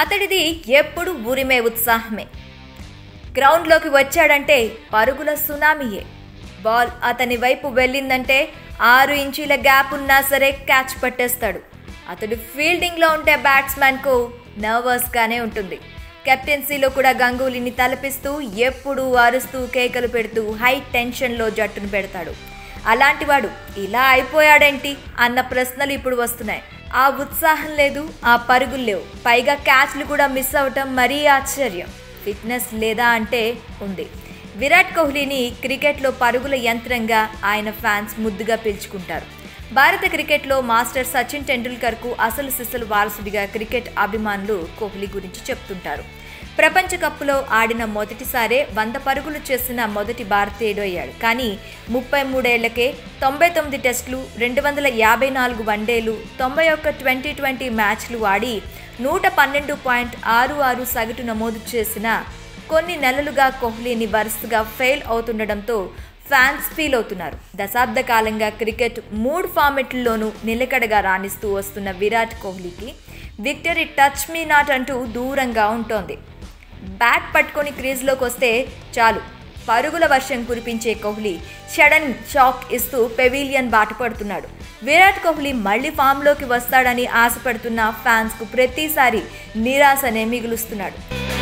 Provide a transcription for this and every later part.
అతడిది ఎప్పుడు ఊరిమే ఉత్సాహమే గ్రౌండ్లోకి వచ్చాడంటే పరుగుల సునామీయే బాల్ అతని వైపు వెళ్ళిందంటే ఆరు ఇంచీల గ్యాప్ ఉన్నా సరే క్యాచ్ పట్టేస్తాడు అతడు ఫీల్డింగ్లో ఉంటే బ్యాట్స్మెన్కు నర్వస్గానే ఉంటుంది కెప్టెన్సీలో కూడా గంగూలీని తలపిస్తూ ఎప్పుడూ అరుస్తూ కేకలు పెడుతూ హై టెన్షన్లో జట్టును పెడతాడు అలాంటివాడు ఇలా అయిపోయాడేంటి అన్న ప్రశ్నలు ఇప్పుడు వస్తున్నాయి ఆ ఉత్సాహం లేదు ఆ పరుగులు లేవు పైగా క్యాచ్లు కూడా మిస్ అవటం మరీ ఆశ్చర్యం ఫిట్నెస్ లేదా అంటే ఉంది విరాట్ కోహ్లీని క్రికెట్లో పరుగుల యంత్రంగా ఆయన ఫ్యాన్స్ ముద్దుగా పిలుచుకుంటారు భారత క్రికెట్లో మాస్టర్ సచిన్ టెండూల్కర్కు అసలు సిసలు వారసుడిగా క్రికెట్ అభిమానులు కోహ్లీ గురించి చెప్తుంటారు ప్రపంచ కప్పులో ఆడిన మొదటిసారే వంద పరుగులు చేసిన మొదటి భారతీయుడు అయ్యాడు కానీ ముప్పై మూడేళ్లకే తొంభై తొమ్మిది టెస్టులు రెండు వందల యాభై నాలుగు వన్డేలు తొంభై ఒక్క ట్వంటీ ట్వంటీ మ్యాచ్లు ఆడి నూట పన్నెండు పాయింట్ ఆరు ఆరు సగటు నమోదు చేసిన కొన్ని నెలలుగా కోహ్లీని వరుసగా ఫెయిల్ అవుతుండడంతో ఫ్యాన్స్ ఫీల్ అవుతున్నారు దశాబ్ద కాలంగా క్రికెట్ మూడు ఫార్మెట్లలోనూ నిలకడగా రాణిస్తూ వస్తున్న విరాట్ కోహ్లీకి విక్టరీ టచ్ మీ నాట్ అంటూ దూరంగా ఉంటోంది బ్యాట్ పట్టుకొని క్రీజ్లోకి వస్తే చాలు పరుగుల వర్షం కురిపించే కోహ్లీ సడన్ షాక్ ఇస్తూ పెవిలియన్ బాట పడుతున్నాడు విరాట్ కోహ్లీ మళ్ళీ ఫామ్లోకి వస్తాడని ఆశపడుతున్న ఫ్యాన్స్కు ప్రతిసారి నిరాశనే మిగులుస్తున్నాడు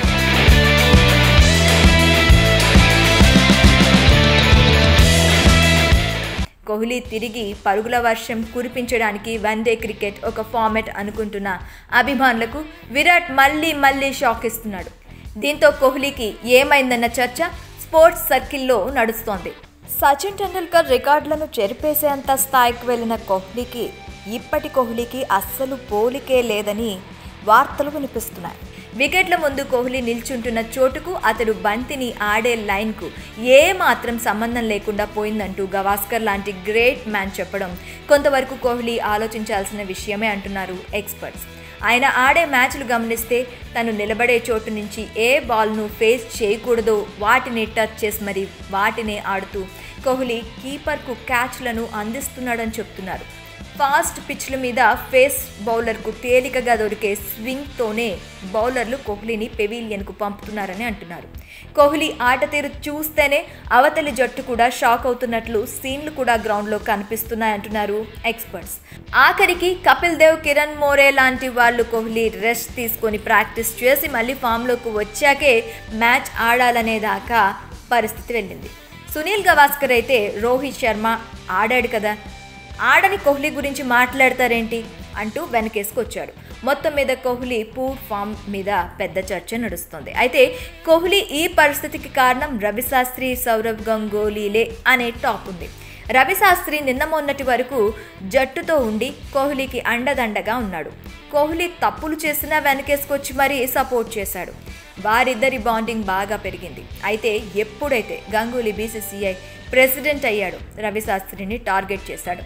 కోహ్లీ తిరిగి పరుగుల వర్షం కురిపించడానికి వన్డే క్రికెట్ ఒక ఫార్మెట్ అనుకుంటున్న అభిమానులకు విరాట్ మళ్ళీ మళ్ళీ షాక్ ఇస్తున్నాడు దీంతో కోహ్లీకి ఏమైందన్న చర్చ స్పోర్ట్స్ సర్కిల్లో నడుస్తోంది సచిన్ టెండూల్కర్ రికార్డులను చెరిపేసేంత స్థాయికి వెళ్ళిన కోహ్లీకి ఇప్పటి కోహ్లీకి అస్సలు పోలికే లేదని వార్తలు వినిపిస్తున్నాయి వికెట్ల ముందు కోహ్లీ నిల్చుంటున్న చోటుకు అతడు బంతిని ఆడే లైన్కు ఏ మాత్రం సంబంధం లేకుండా పోయిందంటూ గవాస్కర్ లాంటి గ్రేట్ మ్యాన్ చెప్పడం కొంతవరకు కోహ్లీ ఆలోచించాల్సిన విషయమే అంటున్నారు ఎక్స్పర్ట్స్ ఆయన ఆడే మ్యాచ్లు గమనిస్తే తను నిలబడే చోటు నుంచి ఏ బాల్ను ఫేస్ చేయకూడదో వాటిని టచ్ చేసి మరి వాటినే ఆడుతూ కోహ్లీ కీపర్కు క్యాచ్లను అందిస్తున్నాడని చెప్తున్నారు ఫాస్ట్ పిచ్ల మీద ఫేస్ బౌలర్కు తేలికగా దొరికే స్వింగ్తోనే బౌలర్లు కోహ్లీని పెవిలియన్కు పంపుతున్నారని అంటున్నారు కోహ్లీ ఆట తీరు చూస్తేనే అవతలి జట్టు కూడా షాక్ అవుతున్నట్లు సీన్లు కూడా గ్రౌండ్లో కనిపిస్తున్నాయంటున్నారు ఎక్స్పర్ట్స్ ఆఖరికి కపిల్ దేవ్ కిరణ్ మోరే లాంటి వాళ్ళు కోహ్లీ రెస్ట్ తీసుకొని ప్రాక్టీస్ చేసి మళ్ళీ ఫామ్లోకి వచ్చాకే మ్యాచ్ ఆడాలనే దాకా పరిస్థితి వెళ్ళింది సునీల్ గవాస్కర్ అయితే రోహిత్ శర్మ ఆడాడు కదా ఆడని కోహ్లీ గురించి మాట్లాడతారేంటి అంటూ వెనకేసుకొచ్చాడు మొత్తం మీద కోహ్లీ పూర్ ఫామ్ మీద పెద్ద చర్చ నడుస్తుంది అయితే కోహ్లీ ఈ పరిస్థితికి కారణం రవిశాస్త్రి సౌరవ్ గంగోలీలే అనే టాప్ ఉంది రవిశాస్త్రి నిన్న మొన్నటి వరకు జట్టుతో ఉండి కోహ్లీకి అండదండగా ఉన్నాడు కోహ్లీ తప్పులు చేసినా వెనకేసుకొచ్చి మరీ సపోర్ట్ చేశాడు వారిద్దరి బాండింగ్ బాగా పెరిగింది అయితే ఎప్పుడైతే గంగూలీ బీసీసీఐ ప్రెసిడెంట్ అయ్యాడు రవిశాస్త్రిని టార్గెట్ చేశాడు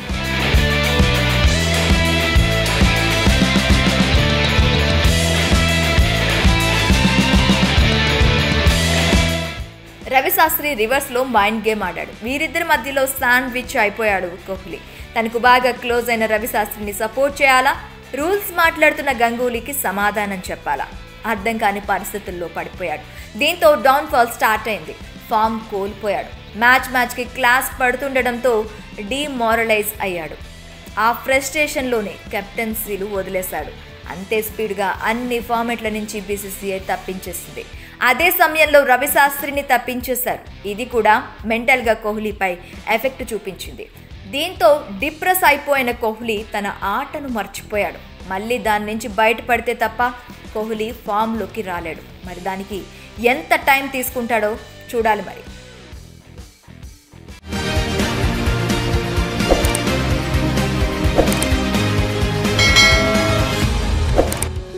రవిశాస్త్రి రివర్స్లో మైండ్ గేమ్ ఆడాడు వీరిద్దరి మధ్యలో శాండ్విచ్ అయిపోయాడు కోహ్లీ తనకు బాగా క్లోజ్ అయిన రవిశాస్త్రిని సపోర్ట్ చేయాలా రూల్స్ మాట్లాడుతున్న గంగూలీకి సమాధానం చెప్పాలా అర్థం కాని పరిస్థితుల్లో పడిపోయాడు దీంతో డౌన్ఫాల్ స్టార్ట్ అయింది ఫామ్ కోల్పోయాడు మ్యాచ్ మ్యాచ్కి క్లాస్ పడుతుండడంతో డీమారలైజ్ అయ్యాడు ఆ ఫ్రస్ట్రేషన్లోనే కెప్టెన్సీలు వదిలేశాడు అంతే స్పీడ్గా అన్ని ఫార్మెట్ల నుంచి బీసీసీఐ తప్పించేసింది అదే సమయంలో రవిశాస్త్రిని తప్పించేశారు ఇది కూడా మెంటల్గా కోహ్లీపై ఎఫెక్ట్ చూపించింది దీంతో డిప్రెస్ అయిపోయిన కోహ్లీ తన ఆటను మర్చిపోయాడు మళ్ళీ దాని నుంచి బయటపడితే తప్ప కోహ్లీ ఫామ్లోకి రాలేడు మరి దానికి ఎంత టైం తీసుకుంటాడో చూడాలి మరి